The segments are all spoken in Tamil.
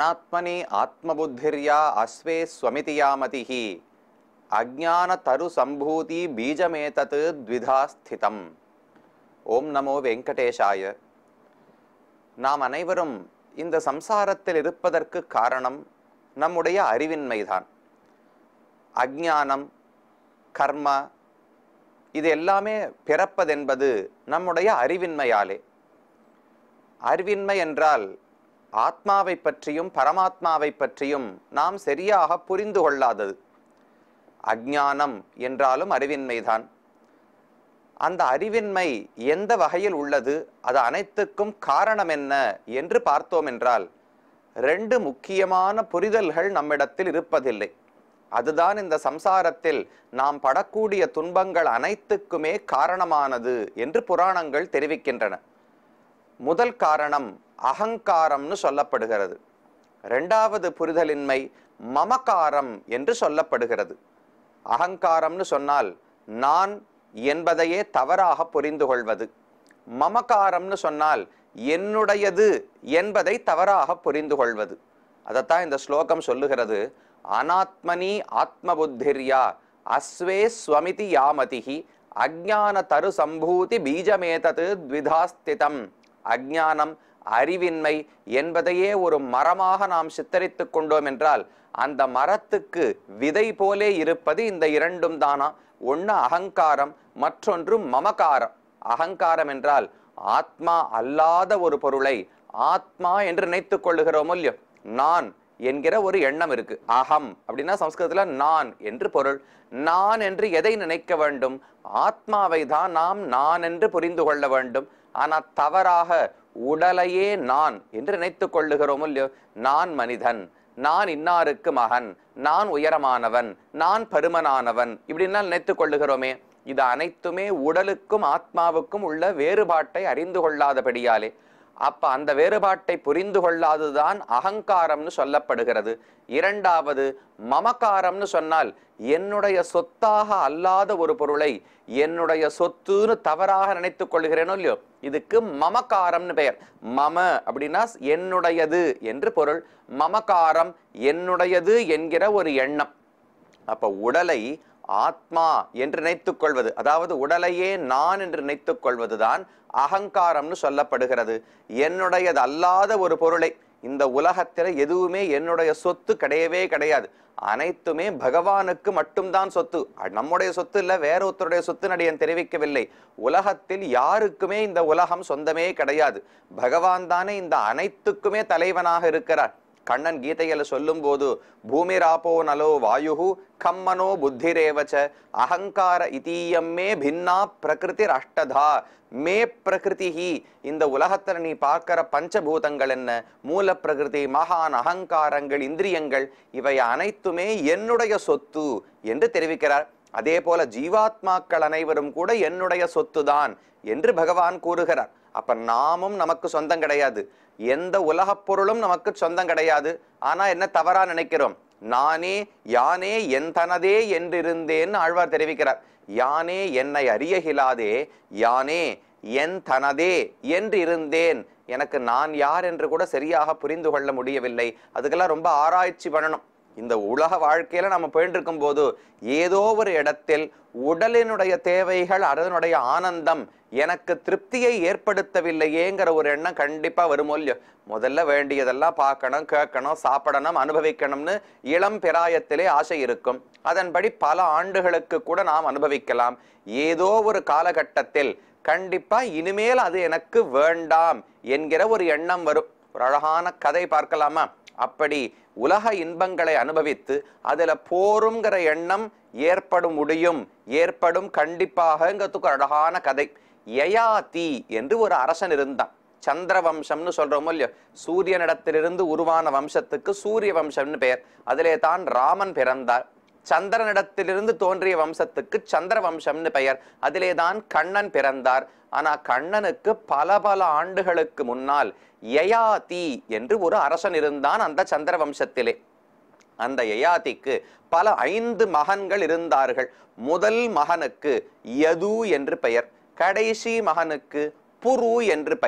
அனாத்மனி ஆத்மபுத்திர்யா அஸ்வே ஸ்வமிதியாமதிஹி அஜான தரு சம்பூதி பீஜமேதத் த்விதா ஸ்திதம் ஓம் நமோ வெங்கடேஷாய நாம் அனைவரும் இந்த சம்சாரத்தில் இருப்பதற்கு காரணம் நம்முடைய அறிவின்மைதான் அஜ்ஞானம் கர்ம இது எல்லாமே பிறப்பதென்பது நம்முடைய அறிவின்மையாலே அறிவின்மை என்றால் ஆத்மாவை பற்றியும் பரமாத்மாவை பற்றியும் நாம் சரியாக புரிந்து கொள்ளாதது அஜ்ஞானம் என்றாலும் அறிவின்மைதான் அந்த அறிவின்மை எந்த வகையில் உள்ளது அது அனைத்துக்கும் காரணம் என்ன என்று பார்த்தோம் என்றால் ரெண்டு முக்கியமான புரிதல்கள் நம்மிடத்தில் இருப்பதில்லை அதுதான் இந்த சம்சாரத்தில் நாம் படக்கூடிய துன்பங்கள் அனைத்துக்குமே காரணமானது என்று புராணங்கள் தெரிவிக்கின்றன முதல் காரணம் அகங்காரம்னு சொல்லப்படுகிறது ரெண்டாவது புரிதலின்மை மமகாரம் என்று சொல்லப்படுகிறது அகங்காரம்னு சொன்னால் நான் என்பதையே தவறாக புரிந்து கொள்வது மமகாரம்னு சொன்னால் என்னுடையது என்பதை தவறாக புரிந்து கொள்வது அதைத்தான் இந்த ஸ்லோகம் சொல்லுகிறது அனாத்மனி ஆத்மபுத்திர்யா அஸ்வே ஸ்வமிதி யாமதிஹி அஜ்ஞான தரு சம்பூதி பீஜமேதது த்விதாஸ்திதம் அஜ்ஞானம் அறிவின்மை என்பதையே ஒரு மரமாக நாம் சித்தரித்துக் கொண்டோம் என்றால் அந்த மரத்துக்கு விதை போலே இருப்பது இந்த இரண்டும் தானா ஒன்று அகங்காரம் மற்றொன்று மமகாரம் அகங்காரம் என்றால் ஆத்மா அல்லாத ஒரு பொருளை ஆத்மா என்று நினைத்துக் கொள்ளுகிறோம் இல்லையோ நான் என்கிற ஒரு எண்ணம் இருக்கு அகம் அப்படின்னா சம்ஸ்கிருதத்துல நான் என்று பொருள் நான் என்று எதை நினைக்க வேண்டும் ஆத்மாவை தான் நாம் நான் என்று புரிந்து கொள்ள வேண்டும் ஆனா தவறாக உடலையே நான் என்று நினைத்துக் கொள்ளுகிறோம் இல்லையோ நான் மனிதன் நான் இன்னாருக்கு மகன் நான் உயரமானவன் நான் பருமனானவன் இப்படின்னா நினைத்துக் கொள்ளுகிறோமே இது அனைத்துமே உடலுக்கும் ஆத்மாவுக்கும் உள்ள வேறுபாட்டை அறிந்து கொள்ளாதபடியாலே அப்ப அந்த வேறுபாட்டை புரிந்து கொள்ளாததுதான் அகங்காரம்னு சொல்லப்படுகிறது இரண்டாவது மமகாரம்னு சொன்னால் என்னுடைய சொத்தாக அல்லாத ஒரு பொருளை என்னுடைய சொத்துன்னு தவறாக நினைத்துக் கொள்கிறேனோ இல்லையோ இதுக்கு மமகாரம்னு பெயர் மம அப்படின்னா என்னுடையது என்று பொருள் மமகாரம் என்னுடையது என்கிற ஒரு எண்ணம் அப்ப உடலை ஆத்மா என்று நினைத்துக் கொள்வது அதாவது உடலையே நான் என்று நினைத்துக் கொள்வதுதான் அகங்காரம்னு சொல்லப்படுகிறது என்னுடையது அல்லாத ஒரு பொருளை இந்த உலகத்தில் எதுவுமே என்னுடைய சொத்து கிடையவே கிடையாது அனைத்துமே பகவானுக்கு மட்டும்தான் சொத்து அ- நம்முடைய சொத்து இல்ல வேற ஒருத்தருடைய சொத்து நடிகன் தெரிவிக்கவில்லை உலகத்தில் யாருக்குமே இந்த உலகம் சொந்தமே கிடையாது பகவான் தானே இந்த அனைத்துக்குமே தலைவனாக இருக்கிறார் கண்ணன் கீதையில சொல்லும் போது பூமிராப்போ நலோ வாயு கம்மனோ புத்திரேவச்ச அகங்கார இதீயம்மே பின்னா பிரகிருதி அஷ்டதா மே பிரகிருதிஹி இந்த உலகத்துல நீ பார்க்கிற பஞ்சபூதங்கள் என்ன மூல பிரகிருதி மகான் அகங்காரங்கள் இந்திரியங்கள் இவை அனைத்துமே என்னுடைய சொத்து என்று தெரிவிக்கிறார் அதே போல ஜீவாத்மாக்கள் அனைவரும் கூட என்னுடைய சொத்துதான் என்று பகவான் கூறுகிறார் அப்ப நாமும் நமக்கு சொந்தம் கிடையாது எந்த உலகப் பொருளும் நமக்கு சொந்தம் கிடையாது ஆனா என்ன தவறா நினைக்கிறோம் நானே யானே என் தனதே என்றிருந்தேன் ஆழ்வார் தெரிவிக்கிறார் யானே என்னை அறியகிலாதே யானே என் தனதே என்று இருந்தேன் எனக்கு நான் யார் என்று கூட சரியாக புரிந்து கொள்ள முடியவில்லை அதுக்கெல்லாம் ரொம்ப ஆராய்ச்சி பண்ணணும் இந்த உலக வாழ்க்கையில நம்ம போயிட்டு இருக்கும் போது ஏதோ ஒரு இடத்தில் உடலினுடைய தேவைகள் அதனுடைய ஆனந்தம் எனக்கு திருப்தியை ஏற்படுத்தவில்லையேங்கிற ஒரு எண்ணம் கண்டிப்பா வருமோ இல்லையோ முதல்ல வேண்டியதெல்லாம் பார்க்கணும் கேட்கணும் சாப்பிடணும் அனுபவிக்கணும்னு இளம் பிராயத்திலே ஆசை இருக்கும் அதன்படி பல ஆண்டுகளுக்கு கூட நாம் அனுபவிக்கலாம் ஏதோ ஒரு காலகட்டத்தில் கண்டிப்பா இனிமேல் அது எனக்கு வேண்டாம் என்கிற ஒரு எண்ணம் வரும் ஒரு அழகான கதை பார்க்கலாமா அப்படி உலக இன்பங்களை அனுபவித்து அதுல போருங்கிற எண்ணம் ஏற்படும் முடியும் ஏற்படும் கண்டிப்பாகங்கிறதுக்கு ஒரு அழகான கதை யயாதி என்று ஒரு அரசன் இருந்தான் சந்திர வம்சம்னு சொல்றோமோ இல்லையோ சூரியனிடத்திலிருந்து உருவான வம்சத்துக்கு சூரிய வம்சம்னு பெயர் அதிலே தான் ராமன் பிறந்தார் சந்திரனிடத்திலிருந்து தோன்றிய வம்சத்துக்கு சந்திர வம்சம்னு பெயர் அதிலே தான் கண்ணன் பிறந்தார் ஆனா கண்ணனுக்கு பல பல ஆண்டுகளுக்கு முன்னால் யயாதி என்று ஒரு அரசன் இருந்தான் அந்த சந்திர வம்சத்திலே அந்த யயாதிக்கு பல ஐந்து மகன்கள் இருந்தார்கள் முதல் மகனுக்கு யது என்று பெயர் கடைசி மகனுக்கு புரு என்று பெயர்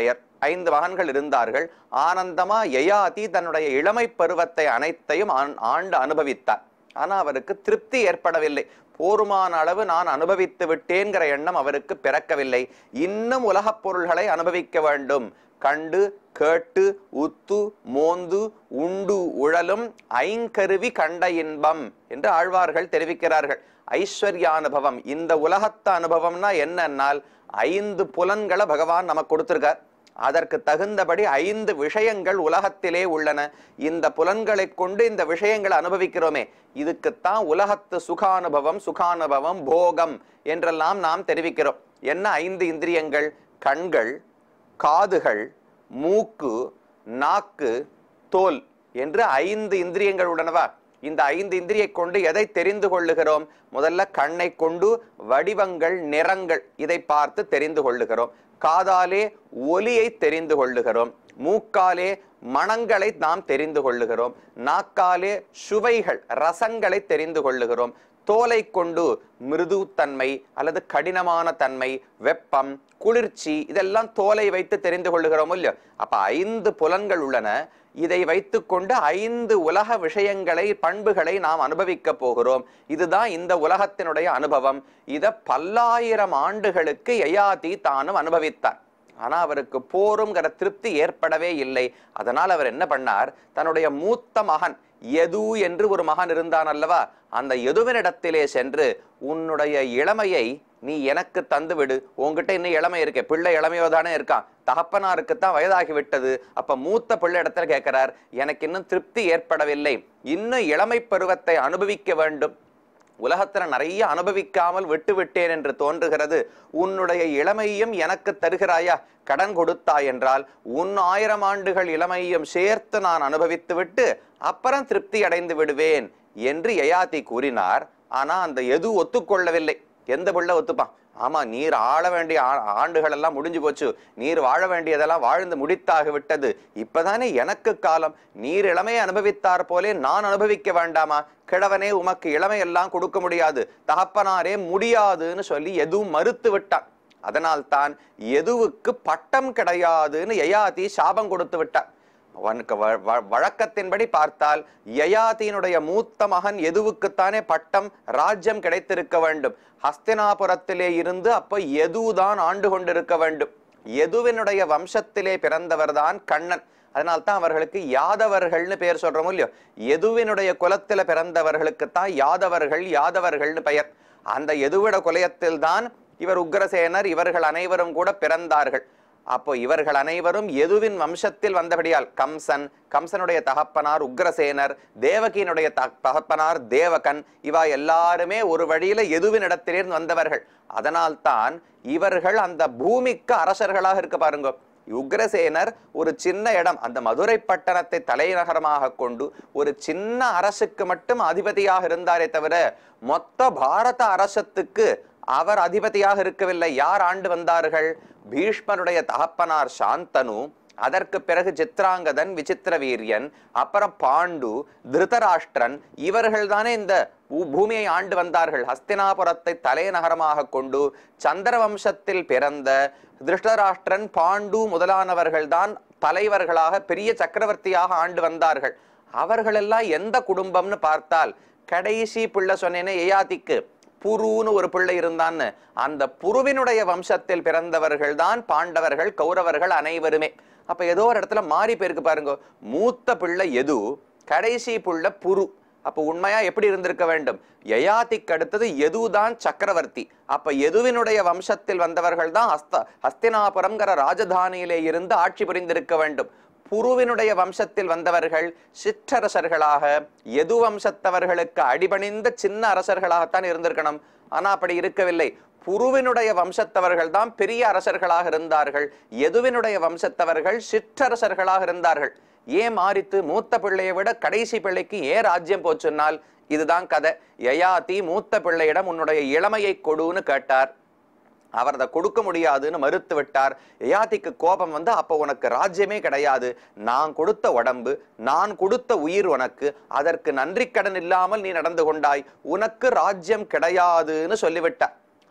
ஐந்து மகன்கள் இருந்தார்கள் ஆனந்தமா யயாதி தன்னுடைய இளமை பருவத்தை அனைத்தையும் ஆண்- ஆண்டு அனுபவித்தார் ஆனா அவருக்கு திருப்தி ஏற்படவில்லை போருமான அளவு நான் அனுபவித்து விட்டேங்கிற எண்ணம் அவருக்கு பிறக்கவில்லை இன்னும் உலகப் பொருள்களை அனுபவிக்க வேண்டும் கண்டு கேட்டு உத்து மோந்து உண்டு உழலும் ஐங்கருவி கண்ட இன்பம் என்று ஆழ்வார்கள் தெரிவிக்கிறார்கள் ஐஸ்வர்யானுபவம் இந்த உலகத்து அனுபவம்னா என்னன்னால் ஐந்து புலன்களை பகவான் நமக்கு கொடுத்திருக்கார் அதற்கு தகுந்தபடி ஐந்து விஷயங்கள் உலகத்திலே உள்ளன இந்த புலன்களை கொண்டு இந்த விஷயங்களை அனுபவிக்கிறோமே இதுக்குத்தான் உலகத்து சுகானுபவம் சுகானுபவம் போகம் என்றெல்லாம் நாம் தெரிவிக்கிறோம் என்ன ஐந்து இந்திரியங்கள் கண்கள் காதுகள் மூக்கு நாக்கு தோல் என்று ஐந்து இந்திரியங்கள் உள்ளனவா இந்த ஐந்து இந்திரியை கொண்டு எதை தெரிந்து கொள்ளுகிறோம் முதல்ல கண்ணை கொண்டு வடிவங்கள் நிறங்கள் இதை பார்த்து தெரிந்து கொள்ளுகிறோம் காதாலே ஒலியை தெரிந்து கொள்ளுகிறோம் மூக்காலே மணங்களை நாம் தெரிந்து கொள்ளுகிறோம் நாக்காலே சுவைகள் ரசங்களை தெரிந்து கொள்ளுகிறோம் தோலை கொண்டு மிருதுத்தன்மை அல்லது கடினமான தன்மை வெப்பம் குளிர்ச்சி இதெல்லாம் தோலை வைத்து தெரிந்து கொள்ளுகிறோம் இல்லையோ அப்ப ஐந்து புலன்கள் உள்ளன இதை வைத்துக்கொண்டு ஐந்து உலக விஷயங்களை பண்புகளை நாம் அனுபவிக்க போகிறோம் இதுதான் இந்த உலகத்தினுடைய அனுபவம் இத பல்லாயிரம் ஆண்டுகளுக்கு யயாதி தானும் அனுபவித்தார் ஆனா அவருக்கு போருங்கிற திருப்தி ஏற்படவே இல்லை அதனால் அவர் என்ன பண்ணார் தன்னுடைய மூத்த மகன் எது என்று ஒரு மகன் இருந்தான் அல்லவா அந்த எதுவினிடத்திலே சென்று உன்னுடைய இளமையை நீ எனக்கு தந்து விடு உன்கிட்ட இன்னும் இளமை இருக்கே பிள்ளை இளமையோ தானே இருக்கான் தகப்பனாருக்குத்தான் வயதாகி விட்டது அப்ப மூத்த பிள்ளை இடத்துல கேட்கிறார் எனக்கு இன்னும் திருப்தி ஏற்படவில்லை இன்னும் இளமை பருவத்தை அனுபவிக்க வேண்டும் உலகத்துல நிறைய அனுபவிக்காமல் விட்டு விட்டேன் என்று தோன்றுகிறது உன்னுடைய இளமையும் எனக்கு தருகிறாயா கடன் கொடுத்தாய் என்றால் உன் ஆயிரம் ஆண்டுகள் இளமையும் சேர்த்து நான் அனுபவித்து விட்டு அப்புறம் திருப்தி அடைந்து விடுவேன் என்று யயாதி கூறினார் ஆனா அந்த எது ஒத்துக்கொள்ளவில்லை எந்த பிள்ளை ஒத்துப்பான் ஆமா நீர் ஆள வேண்டிய ஆ- ஆண்டுகள் எல்லாம் முடிஞ்சு போச்சு நீர் வாழ வேண்டியதெல்லாம் வாழ்ந்து முடித்தாகி விட்டது இப்பதானே எனக்கு காலம் நீர் இளமையை அனுபவித்தார் போலே நான் அனுபவிக்க வேண்டாமா கிழவனே உமக்கு இளமை எல்லாம் கொடுக்க முடியாது தகப்பனாரே முடியாதுன்னு சொல்லி எதுவும் மறுத்து விட்டான் அதனால் தான் எதுவுக்கு பட்டம் கிடையாதுன்னு யயாதி சாபம் கொடுத்து விட்டார் அவனுக்கு வ- வ- வழக்கத்தின்படி பார்த்தால் யயாதியினுடைய மூத்த மகன் எதுவுக்குத்தானே பட்டம் ராஜ்யம் கிடைத்திருக்க வேண்டும் ஹஸ்தினாபுரத்திலே இருந்து அப்ப எதுதான் ஆண்டு கொண்டிருக்க வேண்டும் எதுவினுடைய வம்சத்திலே பிறந்தவர்தான் கண்ணன் அதனால் தான் அவர்களுக்கு யாதவர்கள்னு பெயர் சொல்றோம் இல்லையோ எதுவினுடைய குலத்தில பிறந்தவர்களுக்கு தான் யாதவர்கள் யாதவர்கள்னு பெயர் அந்த எதுவிட குலயத்தில் தான் இவர் உக்ரசேனர் இவர்கள் அனைவரும் கூட பிறந்தார்கள் அப்போ இவர்கள் அனைவரும் எதுவின் வம்சத்தில் வந்தபடியால் கம்சன் கம்சனுடைய தகப்பனார் உக்ரசேனர் தேவகியினுடைய த- தகப்பனார் தேவகன் இவா எல்லாருமே ஒரு வழியில எதுவின் இடத்திலிருந்து வந்தவர்கள் அதனால் தான் இவர்கள் அந்த பூமிக்கு அரசர்களாக இருக்க பாருங்க உக்ரசேனர் ஒரு சின்ன இடம் அந்த மதுரை பட்டணத்தை தலைநகரமாக கொண்டு ஒரு சின்ன அரசுக்கு மட்டும் அதிபதியாக இருந்தாரே தவிர மொத்த பாரத அரசத்துக்கு அவர் அதிபதியாக இருக்கவில்லை யார் ஆண்டு வந்தார்கள் பீஷ்மருடைய தகப்பனார் சாந்தனு அதற்கு பிறகு சித்ராங்கதன் விசித்திர வீரியன் அப்புறம் பாண்டு திருதராஷ்டிரன் இவர்கள் தானே இந்த பூ- பூமியை ஆண்டு வந்தார்கள் ஹஸ்தினாபுரத்தை தலைநகரமாக கொண்டு சந்திர வம்சத்தில் பிறந்த திருஷ்டராஷ்டிரன் பாண்டு முதலானவர்கள் தான் தலைவர்களாக பெரிய சக்கரவர்த்தியாக ஆண்டு வந்தார்கள் அவர்களெல்லாம் எந்த குடும்பம்னு பார்த்தால் கடைசி பிள்ளை சொன்னேனே ஏயாதிக்கு புருன்னு ஒரு பிள்ளை இருந்தான்னு அந்த புருவினுடைய வம்சத்தில் பிறந்தவர்கள் தான் பாண்டவர்கள் கௌரவர்கள் அனைவருமே அப்ப ஏதோ ஒரு இடத்துல மாறி போயிருக்கு பாருங்க மூத்த பிள்ளை எது கடைசி புள்ள புரு அப்ப உண்மையா எப்படி இருந்திருக்க வேண்டும் யயாதிக்கு அடுத்தது எதுதான் சக்கரவர்த்தி அப்ப எதுவினுடைய வம்சத்தில் வந்தவர்கள் தான் ஹஸ்த ஹஸ்தினாபுரம்ங்கிற ராஜதானியிலே இருந்து ஆட்சி புரிந்திருக்க வேண்டும் புருவினுடைய வம்சத்தில் வந்தவர்கள் சிற்றரசர்களாக எது வம்சத்தவர்களுக்கு அடிபணிந்த சின்ன அரசர்களாகத்தான் இருந்திருக்கணும் ஆனா அப்படி இருக்கவில்லை புருவினுடைய வம்சத்தவர்கள் தான் பெரிய அரசர்களாக இருந்தார்கள் எதுவினுடைய வம்சத்தவர்கள் சிற்றரசர்களாக இருந்தார்கள் ஏன் மாறித்து மூத்த பிள்ளையை விட கடைசி பிள்ளைக்கு ஏன் ராஜ்யம் போச்சுன்னால் இதுதான் கதை யயாதி மூத்த பிள்ளையிடம் உன்னுடைய இளமையை கொடுன்னு கேட்டார் அவர் அதை கொடுக்க முடியாதுன்னு மறுத்து விட்டார் யயாதிக்கு கோபம் வந்து அப்போ உனக்கு ராஜ்யமே கிடையாது நான் கொடுத்த உடம்பு நான் கொடுத்த உயிர் உனக்கு அதற்கு நன்றி கடன் இல்லாமல் நீ நடந்து கொண்டாய் உனக்கு ராஜ்யம் கிடையாதுன்னு சொல்லிவிட்டார்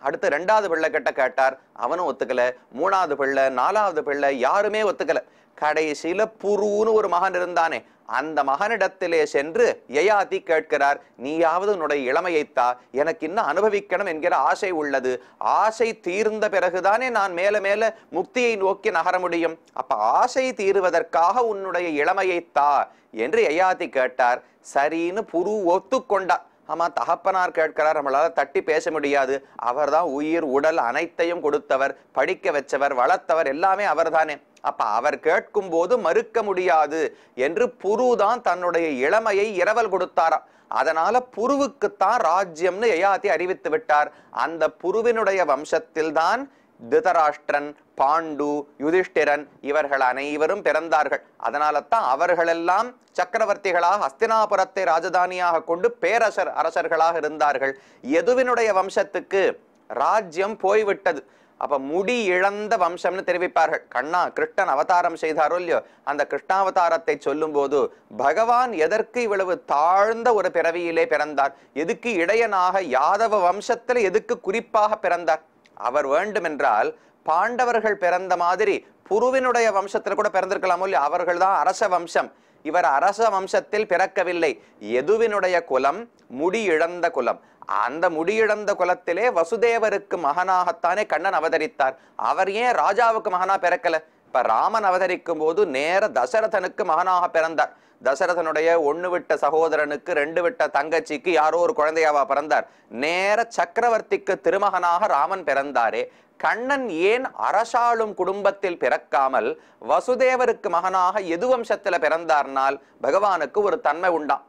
அடுத்து ரெண்டாவது பிள்ளை கிட்ட கேட்டார் அவனும் ஒத்துக்கல மூணாவது பிள்ளை நாலாவது பிள்ளை யாருமே ஒத்துக்கல கடைசியில புருன்னு ஒரு மகன் இருந்தானே அந்த மகனிடத்திலே சென்று யயாதி கேட்கிறார் நீயாவது உன்னுடைய இளமையைத்தா எனக்கு இன்னும் அனுபவிக்கணும் என்கிற ஆசை உள்ளது ஆசை தீர்ந்த பிறகுதானே நான் மேல மேல முக்தியை நோக்கி நகர முடியும் அப்ப ஆசை தீருவதற்காக உன்னுடைய இளமையைத்தா என்று யயாதி கேட்டார் சரின்னு புரு ஒத்துக்கொண்டார் ஆமா தகப்பனார் கேட்கிறார் நம்மளால தட்டி பேச முடியாது அவர்தான் உயிர் உடல் அனைத்தையும் கொடுத்தவர் படிக்க வச்சவர் வளர்த்தவர் எல்லாமே அவர்தானே அப்ப அவர் கேட்கும் போது மறுக்க முடியாது என்று புருதான் தன்னுடைய இளமையை இரவல் கொடுத்தாராம் அதனால புருவுக்குத்தான் ராஜ்யம்னு யயாதி அறிவித்து விட்டார் அந்த புருவினுடைய வம்சத்தில்தான் திருதராஷ்டிரன் பாண்டு யுதிஷ்டிரன் இவர்கள் அனைவரும் பிறந்தார்கள் அதனால தான் அவர்களெல்லாம் சக்கரவர்த்திகளாக ஹஸ்தினாபுரத்தை ராஜதானியாக கொண்டு பேரரசர் அரசர்களாக இருந்தார்கள் எதுவினுடைய வம்சத்துக்கு ராஜ்யம் போய்விட்டது அப்ப முடி இழந்த வம்சம்னு தெரிவிப்பார்கள் கண்ணா கிருஷ்ணன் அவதாரம் செய்தாரோ இல்லையோ அந்த கிருஷ்ணாவதாரத்தை சொல்லும் போது பகவான் எதற்கு இவ்வளவு தாழ்ந்த ஒரு பிறவியிலே பிறந்தார் எதுக்கு இடையனாக யாதவ வம்சத்துல எதுக்கு குறிப்பாக பிறந்தார் அவர் வேண்டுமென்றால் பாண்டவர்கள் பிறந்த மாதிரி புருவினுடைய வம்சத்துல கூட பிறந்திருக்கலாமோ இல்லையோ அவர்கள் தான் அரச வம்சம் இவர் அரச வம்சத்தில் பிறக்கவில்லை எதுவினுடைய குலம் முடி இழந்த குலம் அந்த முடியிழந்த குலத்திலே வசுதேவருக்கு மகனாகத்தானே கண்ணன் அவதரித்தார் அவர் ஏன் ராஜாவுக்கு மகனா பிறக்கல இப்ப ராமன் அவதரிக்கும் போது நேர தசரதனுக்கு மகனாக பிறந்தார் தசரதனுடைய ஒண்ணு விட்ட சகோதரனுக்கு ரெண்டு விட்ட தங்கச்சிக்கு யாரோ ஒரு குழந்தையாவா பிறந்தார் நேர சக்கரவர்த்திக்கு திருமகனாக ராமன் பிறந்தாரே கண்ணன் ஏன் அரசாளும் குடும்பத்தில் பிறக்காமல் வசுதேவருக்கு மகனாக எது வம்சத்துல பிறந்தார்னால் பகவானுக்கு ஒரு தன்மை உண்டாம்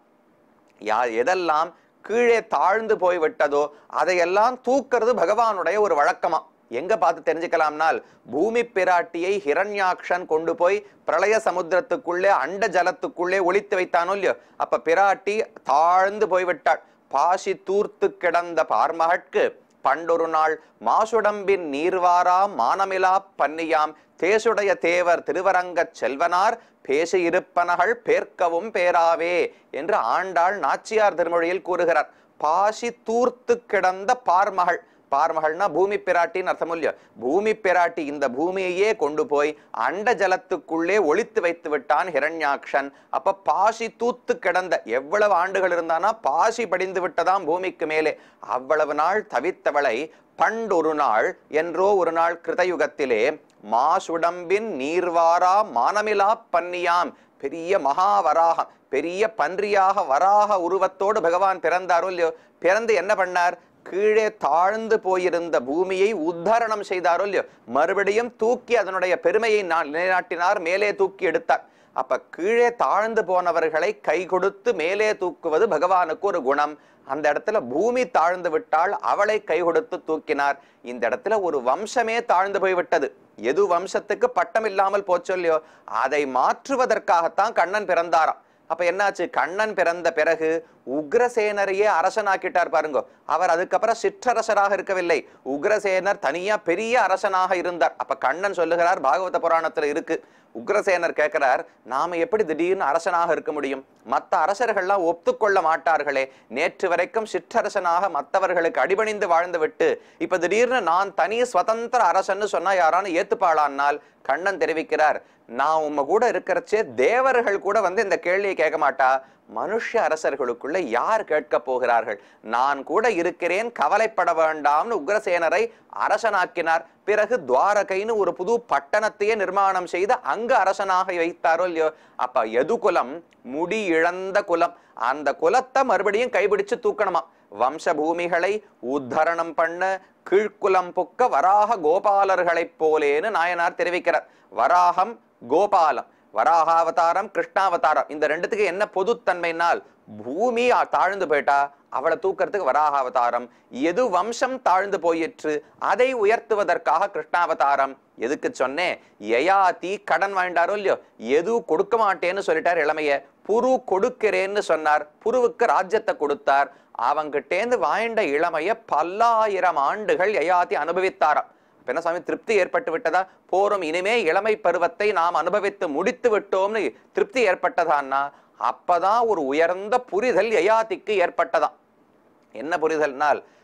யா எதெல்லாம் கீழே தாழ்ந்து போய் விட்டதோ அதையெல்லாம் தூக்கிறது பகவானுடைய ஒரு வழக்கமா எங்க பார்த்து தெரிஞ்சுக்கலாம்னால் பூமி பிராட்டியை ஹிரண்யாக்ஷன் கொண்டு போய் பிரளய சமுத்திரத்துக்குள்ளே அண்ட ஜலத்துக்குள்ளே ஒளித்து வைத்தானோ இல்லையோ அப்ப பிராட்டி தாழ்ந்து போய்விட்டாள் பாசி தூர்த்து கிடந்த பார்மகட்கு பண்டொரு நாள் மாசுடம்பின் நீர்வாராம் மானமிலா பன்னியாம் தேசுடைய தேவர் திருவரங்கச் செல்வனார் பேசி இருப்பனகள் பேர்க்கவும் பேராவே என்று ஆண்டாள் நாச்சியார் திருமொழியில் கூறுகிறார் பாசி தூர்த்து கிடந்த பார்மகள் பார்மகள்னா பூமி பிராட்டின்னு அர்த்தம் இல்லையோ பூமி பிராட்டி இந்த பூமியையே கொண்டு போய் அண்ட ஜலத்துக்குள்ளே ஒளித்து வைத்து விட்டான் ஹிரண்யாக்ஷன் அப்ப பாசி தூத்து கிடந்த எவ்வளவு ஆண்டுகள் இருந்தானா பாசி படிந்து விட்டதாம் பூமிக்கு மேலே அவ்வளவு நாள் தவித்தவளை பண்டொரு நாள் என்றோ ஒரு நாள் கிருதயுகத்திலே மாசுடம்பின் நீர்வாரா மானமிலா பன்னியாம் பெரிய மகாவராகம் பெரிய பன்றியாக வராக உருவத்தோடு பகவான் பிறந்தாரோ இல்லையோ பிறந்து என்ன பண்ணார் கீழே தாழ்ந்து போயிருந்த பூமியை உத்தரணம் செய்தாரோ இல்லையோ மறுபடியும் தூக்கி அதனுடைய பெருமையை நா- நிலைநாட்டினார் மேலே தூக்கி எடுத்தார் அப்ப கீழே தாழ்ந்து போனவர்களை கை கொடுத்து மேலே தூக்குவது பகவானுக்கு ஒரு குணம் அந்த இடத்துல பூமி தாழ்ந்து விட்டால் அவளை கை கொடுத்து தூக்கினார் இந்த இடத்துல ஒரு வம்சமே தாழ்ந்து போய்விட்டது எது வம்சத்துக்கு பட்டம் இல்லாமல் போச்சோ இல்லையோ அதை மாற்றுவதற்காகத்தான் கண்ணன் பிறந்தாராம் அப்ப என்னாச்சு கண்ணன் பிறந்த பிறகு உக்ரசேனரையே அரசனாக்கிட்டார் பாருங்க அவர் அதுக்கப்புறம் சிற்றரசராக இருக்கவில்லை உக்ரசேனர் தனியா பெரிய அரசனாக இருந்தார் அப்ப கண்ணன் சொல்லுகிறார் பாகவத புராணத்துல இருக்கு உக்ரசேனர் கேட்கிறார் நாம எப்படி திடீர்னு அரசனாக இருக்க முடியும் மற்ற அரசர்கள்லாம் ஒத்துக்கொள்ள மாட்டார்களே நேற்று வரைக்கும் சிற்றரசனாக மற்றவர்களுக்கு அடிபணிந்து வாழ்ந்து விட்டு இப்ப திடீர்னு நான் தனி சுதந்திர அரசன்னு சொன்னா யாரானு ஏத்துப்பாளான்னால் கண்ணன் தெரிவிக்கிறார் நான் உம்ம கூட இருக்கிறச்சே தேவர்கள் கூட வந்து இந்த கேள்வியை கேட்க மாட்டா மனுஷ அரசர்களுக்குள்ள யார் கேட்க போகிறார்கள் நான் கூட இருக்கிறேன் கவலைப்பட வேண்டாம்னு உக்ரசேனரை அரசனாக்கினார் பிறகு துவாரகைன்னு ஒரு புது பட்டணத்தையே நிர்மாணம் செய்து அங்க அரசனாக வைத்தாரோ இல்லையோ அப்ப எது குலம் முடி இழந்த குலம் அந்த குலத்தை மறுபடியும் கைபிடிச்சு தூக்கணுமா வம்ச பூமிகளை உத்தரணம் பண்ண கீழ்க்குலம் புக்க வராக கோபாலர்களைப் போலேன்னு நாயனார் தெரிவிக்கிறார் வராகம் கோபாலம் வராகாவதாரம் கிருஷ்ணாவதாரம் இந்த ரெண்டுத்துக்கு என்ன பொதுத்தன்மைனால் பூமி ஆ- தாழ்ந்து போயிட்டா அவளை தூக்கறதுக்கு வராகாவதாரம் எது வம்சம் தாழ்ந்து போயிற்று அதை உயர்த்துவதற்காக கிருஷ்ணாவதாரம் எதுக்கு சொன்னேன் யயாதி கடன் வாங்கிட்டாரோ இல்லையோ எது கொடுக்க மாட்டேன்னு சொல்லிட்டார் இளமைய புரு கொடுக்கிறேன்னு சொன்னார் புருவுக்கு ராஜ்யத்தை கொடுத்தார் அவங்கிட்டேந்து வாய்ண்ட இளமைய பல்லாயிரம் ஆண்டுகள் யயாதி அனுபவித்தாராம் அப்ப என்ன சாமி திருப்தி ஏற்பட்டு விட்டதா போரும் இனிமே இளமை பருவத்தை நாம் அனுபவித்து முடித்து விட்டோம்னு திருப்தி ஏற்பட்டதான்னா அப்பதான் ஒரு உயர்ந்த புரிதல் யயாதிக்கு ஏற்பட்டதாம் என்ன புரிதல்னால்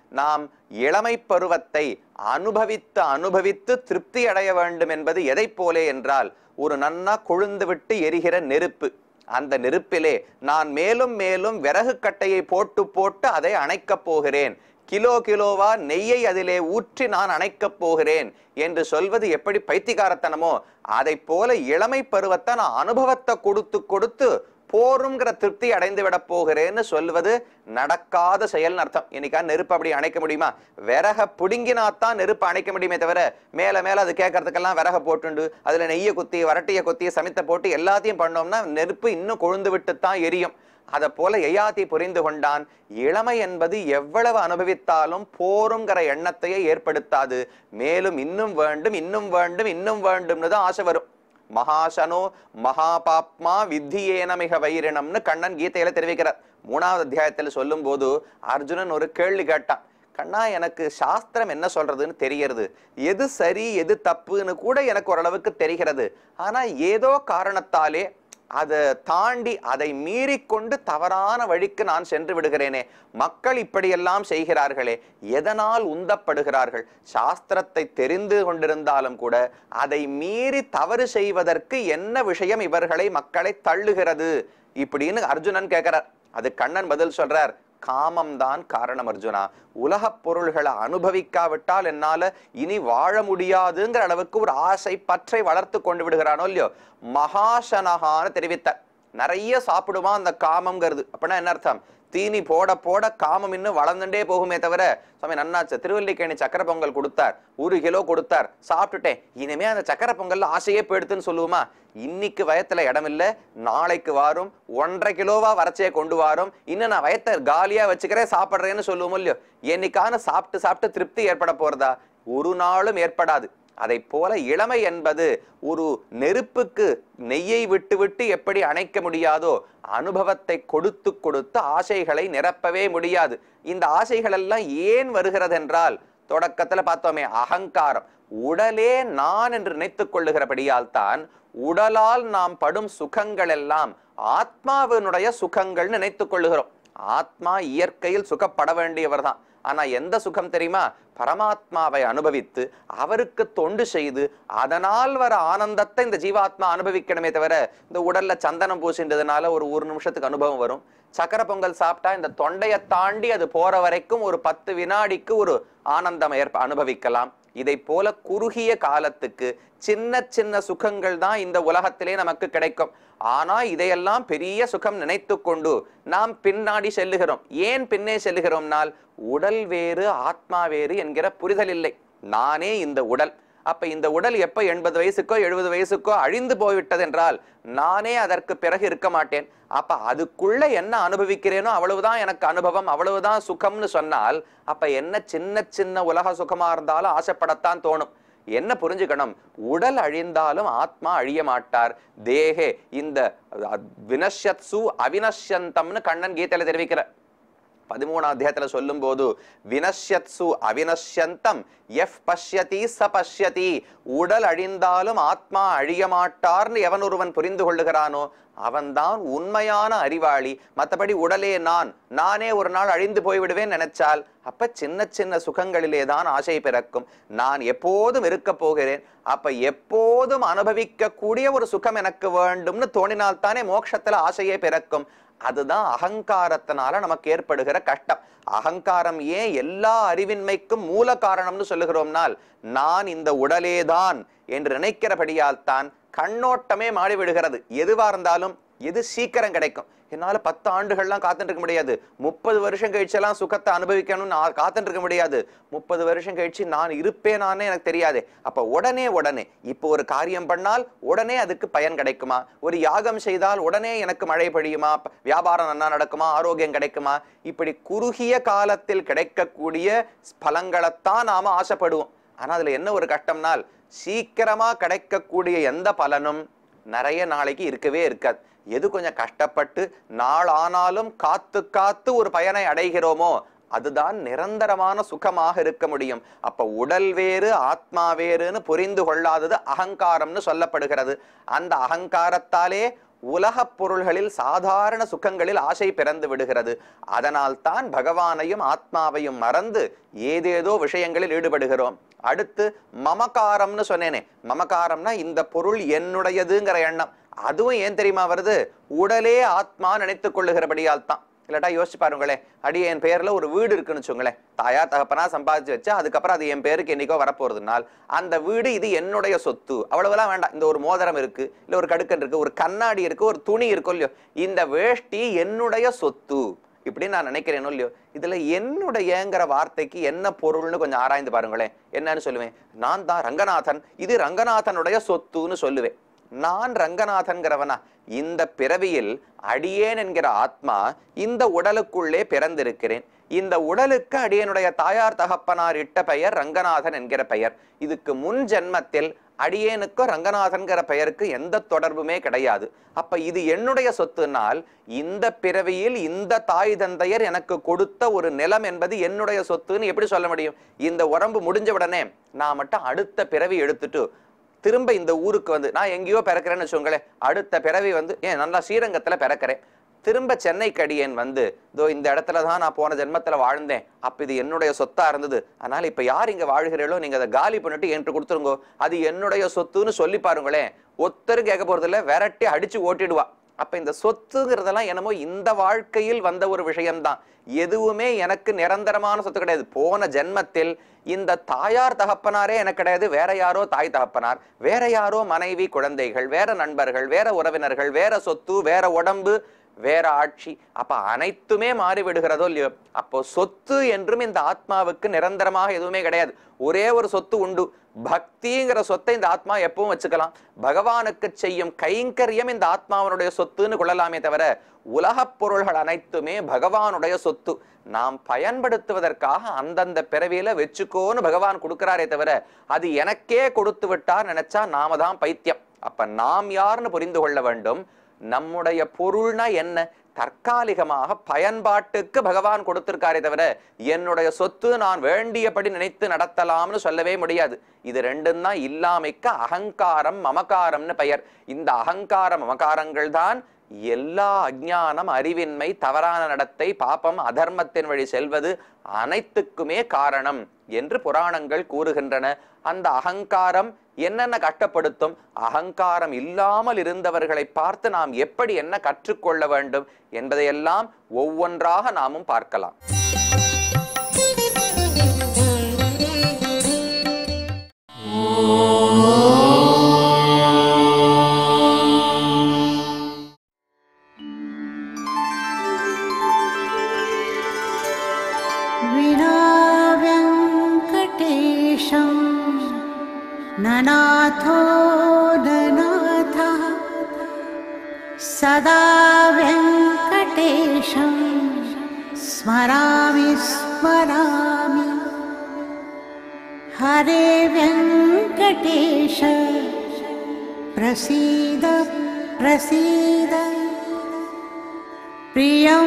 நாம் இளமை பருவத்தை அனுபவித்து அனுபவித்து திருப்தி அடைய வேண்டும் என்பது எதைப் போலே என்றால் ஒரு நன்னா கொழுந்து விட்டு எரிகிற நெருப்பு அந்த நெருப்பிலே நான் மேலும் மேலும் விறகு கட்டையை போட்டு போட்டு அதை அணைக்கப் போகிறேன் கிலோ கிலோவா நெய்யை அதிலே ஊற்றி நான் அணைக்கப் போகிறேன் என்று சொல்வது எப்படி பைத்திகாரத்தனமோ அதை போல இளமை பருவத்தை நான் அனுபவத்தை கொடுத்து கொடுத்து போருங்கிற திருப்தி அடைந்து விட போகிறேன்னு சொல்வது நடக்காத செயல்னு அர்த்தம் இன்னைக்கா நெருப்பு அப்படி அணைக்க முடியுமா விறக புடுங்கினாத்தான் நெருப்பு அணைக்க முடியுமே தவிர மேல மேல அது கேட்கறதுக்கெல்லாம் விறக போட்டுண்டு அதுல நெய்யை குத்தி வரட்டியை குத்தி சமைத்த போட்டு எல்லாத்தையும் பண்ணோம்னா நெருப்பு இன்னும் கொழுந்து விட்டுத்தான் எரியும் அதை போல எயாதி புரிந்து கொண்டான் இளமை என்பது எவ்வளவு அனுபவித்தாலும் போருங்கிற எண்ணத்தையே ஏற்படுத்தாது மேலும் இன்னும் வேண்டும் இன்னும் வேண்டும் இன்னும் வேண்டும்னு தான் ஆசை வரும் மகாசனோ மகாபாப்மா வித்தியேன மிக வைரினம்னு கண்ணன் கீதையில தெரிவிக்கிறார் மூணாவது அத்தியாயத்தில் சொல்லும் போது அர்ஜுனன் ஒரு கேள்வி கேட்டான் கண்ணா எனக்கு சாஸ்திரம் என்ன சொல்றதுன்னு தெரியறது எது சரி எது தப்புன்னு கூட எனக்கு ஓரளவுக்கு தெரிகிறது ஆனா ஏதோ காரணத்தாலே அதை தாண்டி அதை மீறிக்கொண்டு தவறான வழிக்கு நான் சென்று விடுகிறேனே மக்கள் இப்படியெல்லாம் செய்கிறார்களே எதனால் உந்தப்படுகிறார்கள் சாஸ்திரத்தை தெரிந்து கொண்டிருந்தாலும் கூட அதை மீறி தவறு செய்வதற்கு என்ன விஷயம் இவர்களை மக்களை தள்ளுகிறது இப்படின்னு அர்ஜுனன் கேட்கிறார் அது கண்ணன் பதில் சொல்றார் காமம் தான் காரணம் அர்ஜுனா உலகப் பொருள்களை அனுபவிக்காவிட்டால் என்னால இனி வாழ முடியாதுங்கிற அளவுக்கு ஒரு ஆசை பற்றை வளர்த்து கொண்டு விடுகிறானோ இல்லையோ மகாசனகான்னு தெரிவித்தார் நிறைய சாப்பிடுவான் அந்த காமம்ங்கிறது அப்படின்னா என்ன அர்த்தம் தீனி போட போட காமம் இன்னும் வளர்ந்துட்டே போகுமே தவிர சுவாமி நன்னாச்சு திருவல்லிக்கேணி சக்கரை பொங்கல் கொடுத்தார் ஒரு கிலோ கொடுத்தார் சாப்பிட்டுட்டேன் இனிமே அந்த சக்கரை பொங்கல்ல ஆசையே போயிடுதுன்னு சொல்லுவோமா இன்னைக்கு வயத்துல இடம் இல்ல நாளைக்கு வாரும் ஒன்றரை கிலோவா வரைச்சே கொண்டு வாரும் இன்னும் நான் வயத்தை காலியா வச்சுக்கிறேன் சாப்பிடுறேன்னு சொல்லுவோம் இல்லையோ என்னைக்கான சாப்பிட்டு சாப்பிட்டு திருப்தி ஏற்பட போறதா ஒரு நாளும் ஏற்படாது அதை போல இளமை என்பது ஒரு நெருப்புக்கு நெய்யை விட்டு விட்டு எப்படி அணைக்க முடியாதோ அனுபவத்தை கொடுத்து கொடுத்து ஆசைகளை நிரப்பவே முடியாது இந்த ஆசைகள் எல்லாம் ஏன் வருகிறது என்றால் தொடக்கத்துல பார்த்தோமே அகங்காரம் உடலே நான் என்று நினைத்துக் கொள்ளுகிறபடியால் தான் உடலால் நாம் படும் சுகங்கள் எல்லாம் ஆத்மாவினுடைய சுகங்கள் நினைத்துக் கொள்ளுகிறோம் ஆத்மா இயற்கையில் சுகப்பட வேண்டியவர் தான் ஆனா எந்த சுகம் தெரியுமா பரமாத்மாவை அனுபவித்து அவருக்கு தொண்டு செய்து அதனால் வர ஆனந்தத்தை இந்த ஜீவாத்மா அனுபவிக்கணுமே தவிர இந்த உடல்ல சந்தனம் பூசின்றதுனால ஒரு ஒரு நிமிஷத்துக்கு அனுபவம் வரும் சக்கரை பொங்கல் சாப்பிட்டா இந்த தொண்டையை தாண்டி அது போற வரைக்கும் ஒரு பத்து வினாடிக்கு ஒரு ஆனந்தம் ஏற்ப அனுபவிக்கலாம் இதை போல குறுகிய காலத்துக்கு சின்ன சின்ன சுகங்கள் தான் இந்த உலகத்திலே நமக்கு கிடைக்கும் ஆனா இதையெல்லாம் பெரிய சுகம் நினைத்து கொண்டு நாம் பின்னாடி செல்லுகிறோம் ஏன் பின்னே செல்லுகிறோம்னால் உடல் வேறு ஆத்மா வேறு என்கிற புரிதல் இல்லை நானே இந்த உடல் அப்ப இந்த உடல் எப்ப எண்பது வயசுக்கோ எழுபது வயசுக்கோ அழிந்து போய்விட்டது என்றால் நானே அதற்கு பிறகு இருக்க மாட்டேன் அப்ப அதுக்குள்ள என்ன அனுபவிக்கிறேனோ அவ்வளவுதான் எனக்கு அனுபவம் அவ்வளவுதான் சுகம்னு சொன்னால் அப்ப என்ன சின்ன சின்ன உலக சுகமா இருந்தாலும் ஆசைப்படத்தான் தோணும் என்ன புரிஞ்சுக்கணும் உடல் அழிந்தாலும் ஆத்மா அழிய மாட்டார் தேகே இந்த வினஷ்யத்சு அவினஷ்யந்தம்னு கண்ணன் கீதையில தெரிவிக்கிற பதிமூணாம் அத்தியாயத்துல சொல்லும் போது வினஷ்யத்சு அவினஷ்யந்தம் எஃப் பஷ்யதி ச பஷ்யதி உடல் அழிந்தாலும் ஆத்மா அழிய மாட்டார்னு எவன் ஒருவன் புரிந்து கொள்ளுகிறானோ அவன்தான் உண்மையான அறிவாளி மற்றபடி உடலே நான் நானே ஒரு நாள் அழிந்து போய்விடுவேன் நினைச்சால் அப்ப சின்ன சின்ன சுகங்களிலே தான் ஆசை பிறக்கும் நான் எப்போதும் இருக்க போகிறேன் அப்ப எப்போதும் அனுபவிக்க கூடிய ஒரு சுகம் எனக்கு வேண்டும்னு தோணினால் தானே மோட்சத்துல ஆசையே பிறக்கும் அதுதான் அகங்காரத்தினால நமக்கு ஏற்படுகிற கஷ்டம் அகங்காரம் ஏன் எல்லா அறிவின்மைக்கும் மூல காரணம்னு சொல்லுகிறோம்னால் நான் இந்த உடலேதான் என்று நினைக்கிறபடியால் தான் கண்ணோட்டமே மாறி விடுகிறது எதுவா இருந்தாலும் எது சீக்கிரம் கிடைக்கும் என்னால பத்து ஆண்டுகள்லாம் காத்துட்டு இருக்க முடியாது முப்பது வருஷம் கழிச்செல்லாம் சுகத்தை அனுபவிக்கணும்னு ஆ- காத்துட்டு இருக்க முடியாது முப்பது வருஷம் கழிச்சு நான் இருப்பேனானே எனக்கு தெரியாது அப்ப உடனே உடனே இப்போ ஒரு காரியம் பண்ணால் உடனே அதுக்கு பயன் கிடைக்குமா ஒரு யாகம் செய்தால் உடனே எனக்கு மழை பொழியுமா ப- வியாபாரம் நன்னா நடக்குமா ஆரோக்கியம் கிடைக்குமா இப்படி குறுகிய காலத்தில் கிடைக்கக்கூடிய பலங்களைத்தான் நாம ஆசைப்படுவோம் ஆனா அதுல என்ன ஒரு கஷ்டம்னால் சீக்கிரமா கிடைக்கக்கூடிய எந்த பலனும் நிறைய நாளைக்கு இருக்கவே இருக்காது எது கொஞ்சம் கஷ்டப்பட்டு நாள் ஆனாலும் காத்து காத்து ஒரு பயனை அடைகிறோமோ அதுதான் நிரந்தரமான சுகமாக இருக்க முடியும் அப்ப உடல் வேறு ஆத்மா வேறுன்னு புரிந்து கொள்ளாதது அகங்காரம்னு சொல்லப்படுகிறது அந்த அகங்காரத்தாலே உலகப் பொருள்களில் சாதாரண சுகங்களில் ஆசை பிறந்து விடுகிறது அதனால் தான் பகவானையும் ஆத்மாவையும் மறந்து ஏதேதோ விஷயங்களில் ஈடுபடுகிறோம் அடுத்து மமகாரம்னு சொன்னேனே மமகாரம்னா இந்த பொருள் என்னுடையதுங்கிற எண்ணம் அதுவும் ஏன் தெரியுமா வருது உடலே ஆத்மா நினைத்துக் கொள்ளுகிறபடியால் தான் இல்லாட்டா யோசிச்சு பாருங்களேன் அடி என் பேர்ல ஒரு வீடு இருக்குன்னு வச்சுங்களேன் தாயார் தகப்பனா சம்பாதிச்சு வச்சா அதுக்கப்புறம் அது என் பேருக்கு என்னைக்கோ வரப்போறதுனால் அந்த வீடு இது என்னுடைய சொத்து அவ்வளவுலாம் வேண்டாம் இந்த ஒரு மோதிரம் இருக்கு இல்ல ஒரு கடுக்கன் இருக்கு ஒரு கண்ணாடி இருக்கு ஒரு துணி இருக்கும் இல்லையோ இந்த வேஷ்டி என்னுடைய சொத்து இப்படின்னு நான் நினைக்கிறேனோ இல்லையோ இதுல என்னுடையங்கிற வார்த்தைக்கு என்ன பொருள்னு கொஞ்சம் ஆராய்ந்து பாருங்களேன் என்னன்னு சொல்லுவேன் நான் தான் ரங்கநாதன் இது ரங்கநாதனுடைய சொத்துன்னு சொல்லுவேன் நான் ரங்கநாதன்கிறவனா இந்த பிறவியில் அடியேன் என்கிற ஆத்மா இந்த உடலுக்குள்ளே பிறந்திருக்கிறேன் இந்த உடலுக்கு அடியனுடைய தாயார் தகப்பனார் இட்ட பெயர் ரங்கநாதன் என்கிற பெயர் இதுக்கு முன் ஜென்மத்தில் அடியேனுக்கும் ரங்கநாதன்கிற பெயருக்கு எந்த தொடர்புமே கிடையாது அப்ப இது என்னுடைய சொத்துனால் இந்த பிறவியில் இந்த தாய் தந்தையர் எனக்கு கொடுத்த ஒரு நிலம் என்பது என்னுடைய சொத்துன்னு எப்படி சொல்ல முடியும் இந்த உடம்பு முடிஞ்ச உடனே நான் மட்டும் அடுத்த பிறவி எடுத்துட்டு திரும்ப இந்த ஊருக்கு வந்து நான் எங்கேயோ பிறக்கிறேன்னு வச்சுக்கோங்களேன் அடுத்த பிறவி வந்து ஏன் நல்லா ஸ்ரீரங்கத்துல பிறக்கிறேன் திரும்ப சென்னைக்கு அடியேன் வந்து இதோ இந்த இடத்துல தான் நான் போன ஜென்மத்துல வாழ்ந்தேன் அப்ப இது என்னுடைய சொத்தா இருந்தது அதனால இப்ப யார் இங்க வாழ்கிறீர்களோ நீங்க அதை காலி பண்ணிட்டு என்கிட்ட கொடுத்துருங்கோ அது என்னுடைய சொத்துன்னு சொல்லி பாருங்களேன் ஒத்தரும் கேட்க போறது இல்ல விரட்டி அடிச்சு ஓட்டிடுவா அப்ப இந்த சொத்துங்கிறதெல்லாம் என்னமோ இந்த வாழ்க்கையில் வந்த ஒரு விஷயம்தான் எதுவுமே எனக்கு நிரந்தரமான சொத்து கிடையாது போன ஜென்மத்தில் இந்த தாயார் தகப்பனாரே எனக்கு கிடையாது வேற யாரோ தாய் தகப்பனார் வேற யாரோ மனைவி குழந்தைகள் வேற நண்பர்கள் வேற உறவினர்கள் வேற சொத்து வேற உடம்பு வேற ஆட்சி அப்ப அனைத்துமே மாறி விடுகிறதோ இல்லையோ அப்போ சொத்து என்றும் இந்த ஆத்மாவுக்கு நிரந்தரமாக எதுவுமே கிடையாது ஒரே ஒரு சொத்து உண்டு பக்திங்கிற சொத்தை இந்த ஆத்மா எப்பவும் வச்சுக்கலாம் பகவானுக்கு செய்யும் கைங்கரியம் இந்த ஆத்மாவனுடைய சொத்துன்னு கொள்ளலாமே தவிர உலகப் பொருள்கள் அனைத்துமே பகவானுடைய சொத்து நாம் பயன்படுத்துவதற்காக அந்தந்த பிறவியில வச்சுக்கோன்னு பகவான் கொடுக்கிறாரே தவிர அது எனக்கே கொடுத்து விட்டார் நினைச்சா நாம தான் பைத்தியம் அப்ப நாம் யாருன்னு புரிந்து கொள்ள வேண்டும் நம்முடைய பொருள்னா என்ன தற்காலிகமாக பயன்பாட்டுக்கு பகவான் கொடுத்திருக்காரே தவிர என்னுடைய சொத்து நான் வேண்டியபடி நினைத்து நடத்தலாம்னு சொல்லவே முடியாது இது ரெண்டும் தான் இல்லாமைக்கு அகங்காரம் மமகாரம்னு பெயர் இந்த அகங்கார மமகாரங்கள் தான் எல்லா அஜ்ஞானம் அறிவின்மை தவறான நடத்தை பாப்பம் அதர்மத்தின் வழி செல்வது அனைத்துக்குமே காரணம் என்று புராணங்கள் கூறுகின்றன அந்த அகங்காரம் என்னென்ன கட்டப்படுத்தும் அகங்காரம் இல்லாமல் இருந்தவர்களை பார்த்து நாம் எப்படி என்ன கற்றுக்கொள்ள வேண்டும் என்பதையெல்லாம் ஒவ்வொன்றாக நாமும் பார்க்கலாம் विनाव्यङ्कटेशं ननाथो ननाथः सदा व्यङ्कटेशं स्मरामि स्मरामि हरे व्यङ्कटेश प्रसीद प्रसीद प्रियं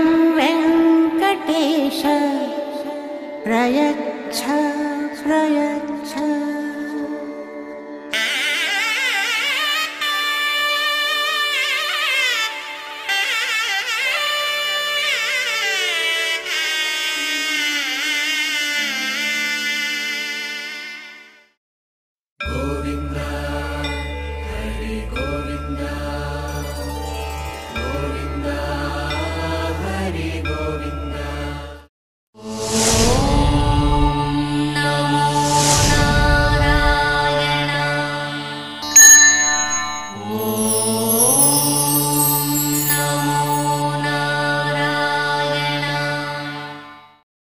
वेङ्कटेश प्रयच्छ प्रयच्छ